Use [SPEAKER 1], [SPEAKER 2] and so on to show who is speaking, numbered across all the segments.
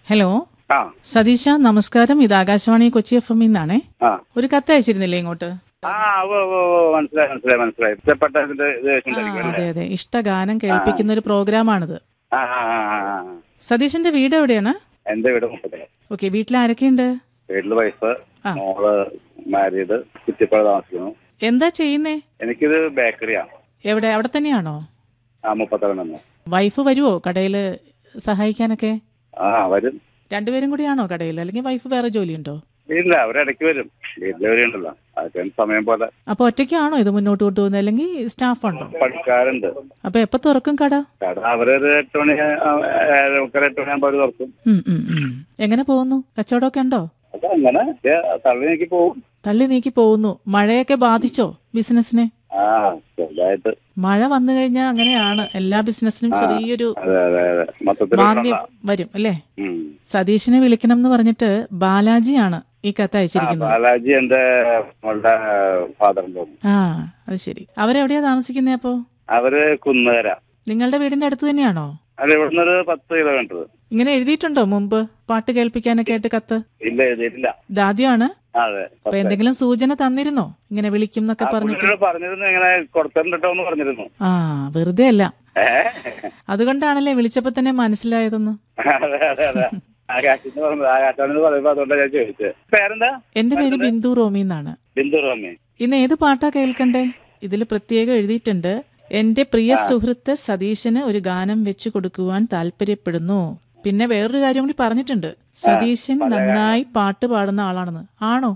[SPEAKER 1] Hello
[SPEAKER 2] ആ
[SPEAKER 1] സതീശ നമസ്കാരം ഇത് ആകാശവാണി കൊച്ചി എഫ് എം നിന്നാണേ
[SPEAKER 2] ആ
[SPEAKER 1] ഒരു കത്ത് അയച്ചിരുന്നില്ലേ ഇങ്ങോട്ട്
[SPEAKER 2] ആ ഓ ഓ ഓ, മനസ്സിലായി മനസ്സിലായി മനസ്സിലായി ഇഷ്ടപ്പെട്ട ഇതിന്റെ ഇത്
[SPEAKER 1] ആ
[SPEAKER 2] വെച്ചിട്ടുണ്ടായിരിക്കും
[SPEAKER 1] അതെ
[SPEAKER 2] അല്ലേ?
[SPEAKER 1] അതെ ഇഷ്ടഗാനം കേൾപ്പിക്കുന്ന ഒരു പ്രോഗ്രാമാണിത്
[SPEAKER 2] ആ ആ ആ, ആ, ആ.
[SPEAKER 1] സതീശന്റെ വീട് എവിടെയാണ്
[SPEAKER 2] എന്റെ വീട് മുപ്പത്തേ
[SPEAKER 1] ഓക്കെ വീട്ടിൽ ആരൊക്കെയുണ്ട്
[SPEAKER 2] വീട്ടില് വൈഫ്
[SPEAKER 1] ആ.
[SPEAKER 2] മോള് മാരീഡ് കുറ്റിപ്പുഴ താമസിക്കുന്നു
[SPEAKER 1] എന്താ ചെയ്യുന്നേ
[SPEAKER 2] എനിക്കിത് ബേക്കറിയാണ്
[SPEAKER 1] എവിടെ അവിടെ തന്നെയാണോ
[SPEAKER 2] ആ മുപ്പത്തേഴ് തന്നെ
[SPEAKER 1] വൈഫ് വരുവോ കടയിൽ സഹായിക്കാനൊക്കെ
[SPEAKER 2] ആ വരും
[SPEAKER 1] രണ്ടുപേരും കൂടിയാണോ കടയിൽ അല്ലെങ്കിൽ വൈഫ് വേറെ ജോലിയുണ്ടോ
[SPEAKER 2] ഇല്ല അവരിടയ്ക്ക് വരും വീട്ടിൽ വരെയുണ്ടല്ലോ അതൊക്കെ സമയം പോലെ
[SPEAKER 1] അപ്പൊ ഒറ്റയ്ക്കാണോ ഇത് മുന്നോട്ട് കൊണ്ടുപോകുന്നത് അല്ലെങ്കിൽ സ്റ്റാഫ് ഉണ്ടോ
[SPEAKER 2] പണിക്കാരുണ്ട്
[SPEAKER 1] അപ്പൊ എപ്പോ തുറക്കും കട
[SPEAKER 2] കട അവരൊരു എട്ട് മണി ആ, ഏഴര മുക്കാൽ എട്ട് മണിയാകുമ്പോൾ അവർ തുറക്കും
[SPEAKER 1] ഉം, ഉം, ഉം. എങ്ങനെ പോകുന്നു കച്ചവടമൊക്കെ ഉണ്ടോ
[SPEAKER 2] അത് അങ്ങനെ പക്ഷേ തള്ളി നീക്കി പോകും
[SPEAKER 1] തള്ളി നീക്കി പോകുന്നു മഴയൊക്കെ ബാധിച്ചോ ബിസിനസിനെ
[SPEAKER 2] ആ ചെറുതായിട്ട്
[SPEAKER 1] മഴ വന്നു കഴിഞ്ഞാൽ അങ്ങനെയാണ് എല്ലാ ബിസിനസിനും ചെറിയൊരു
[SPEAKER 2] അതെ അതെ അതെ മൊത്തത്തിൽ
[SPEAKER 1] മാന്ദ്യം വരും അല്ലേ
[SPEAKER 2] ഉം.
[SPEAKER 1] സതീഷിനെ വിളിക്കണം എന്ന് പറഞ്ഞിട്ട് ബാലാജിയാണ് ഈ കത്ത് അയച്ചിരിക്കുന്നത്
[SPEAKER 2] ബാലാജി എന്റെ മോളുടെ ഫാദറിന്റെ
[SPEAKER 1] ആ അത് ശരി അവരെവിടെയാ താമസിക്കുന്നേ അപ്പോ
[SPEAKER 2] അവര് കുന്നുകര
[SPEAKER 1] നിങ്ങളുടെ വീടിന്റെ അടുത്ത് തന്നെയാണോ
[SPEAKER 2] അത് ഇവിടുന്ന് ഒരു പത്ത് കിലോമീറ്റർ
[SPEAKER 1] ഇങ്ങനെ എഴുതിയിട്ടുണ്ടോ മുമ്പ് പാട്ട് കേൾപ്പിക്കാനൊക്കെ ആയിട്ട് കത്ത്
[SPEAKER 2] ഇല്ല എഴുതിയിട്ടില്ല
[SPEAKER 1] ഇതാദ്യമാണ്
[SPEAKER 2] അതെ
[SPEAKER 1] അപ്പൊ എന്തെങ്കിലും സൂചന തന്നിരുന്നോ ഇങ്ങനെ വിളിക്കും എന്നൊക്കെ പറഞ്ഞിട്ട്
[SPEAKER 2] പുള്ളിയോട് പറഞ്ഞിരുന്നു ഇങ്ങനെ കൊടുത്തിട്ടുണ്ടോ എന്ന് പറഞ്ഞിരുന്നു
[SPEAKER 1] ആ വെറുതെ അല്ല
[SPEAKER 2] ഏ
[SPEAKER 1] അതുകൊണ്ടാണല്ലേ വിളിച്ചപ്പോ തന്നെ മനസ്സിലായതെന്ന്
[SPEAKER 2] അതെ അതെ അതെ ആകാശന്ന് പറഞ്ഞത് ആകാശാണെന്ന് പറയുമ്പോ അതുകൊണ്ടാണ് ഞാൻ ചോദിച്ചത് പേരെന്താ
[SPEAKER 1] എന്റെ പേര് ബിന്ദു റോമി എന്നാണ്
[SPEAKER 2] ബിന്ദു റോമി
[SPEAKER 1] ഇന്ന് ഏത് പാട്ടാ കേൾക്കണ്ടേ ഇതിൽ പ്രത്യേകം എഴുതിയിട്ടുണ്ട് എന്റെ പ്രിയ സുഹൃത്ത് സതീശന് ഒരു ഗാനം വെച്ചു കൊടുക്കുവാൻ താല്പര്യപ്പെടുന്നു പിന്നെ വേറൊരു കാര്യം കൂടി പറഞ്ഞിട്ടുണ്ട് സതീശൻ നന്നായി പാട്ട് പാടുന്ന ആളാണെന്ന് ആണോ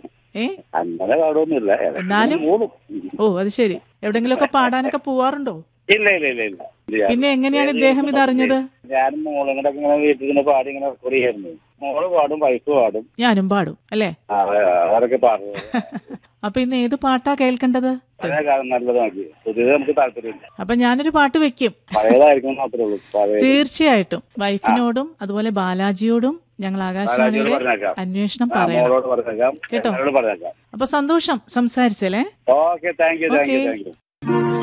[SPEAKER 1] ഏ
[SPEAKER 2] അങ്ങനെ പാടൊന്നുമില്ല
[SPEAKER 1] എന്നാലും-
[SPEAKER 2] മൂളും
[SPEAKER 1] ഓ അത് ശരി എവിടെങ്കിലുമൊക്കെ പാടാനൊക്കെ പോവാറുണ്ടോ
[SPEAKER 2] ഇല്ല ഇല്ല ഇല്ല ഇല്ല
[SPEAKER 1] പിന്നെ എങ്ങനെയാണ് ഇദ്ദേഹം ഇത് അറിഞ്ഞത്
[SPEAKER 2] ഞാനും മോളും കൂടെ ഇങ്ങനെ വീട്ടിൽ ഇങ്ങനെ പാടി ഇങ്ങനെ കുറിയായിരുന്നു മോള് പാടും വൈഫ് പാടും
[SPEAKER 1] ഞാനും പാടും അല്ലേ
[SPEAKER 2] ആ, അവരൊക്കെ പാടുന്നത്
[SPEAKER 1] അപ്പൊ ഇന്ന് ഏത് പാട്ടാ കേൾക്കേണ്ടത്
[SPEAKER 2] പഴയ കാലം നല്ലത് മതി പുതിയത് നമുക്ക് താല്പര്യമില്ല
[SPEAKER 1] അപ്പൊ ഞാനൊരു പാട്ട് വെക്കും
[SPEAKER 2] പഴയതായിരിക്കും മാത്രമേ ഉള്ളൂ പഴയ
[SPEAKER 1] തീർച്ചയായിട്ടും വൈഫിനോടും അതുപോലെ ബാലാജിയോടും ഞങ്ങൾ ആകാശവാണിയുടെ
[SPEAKER 2] പറഞ്ഞേക്കാം.
[SPEAKER 1] അന്വേഷണം
[SPEAKER 2] ആ,
[SPEAKER 1] പറയണം
[SPEAKER 2] മോളോട് പറഞ്ഞേക്കാം
[SPEAKER 1] കേട്ടോ.
[SPEAKER 2] എന്നോട് പറഞ്ഞേക്കാം
[SPEAKER 1] അപ്പൊ സന്തോഷം സംസാരിച്ചല്ലേ
[SPEAKER 2] okay thank you thank you
[SPEAKER 1] Okay.
[SPEAKER 2] Thank U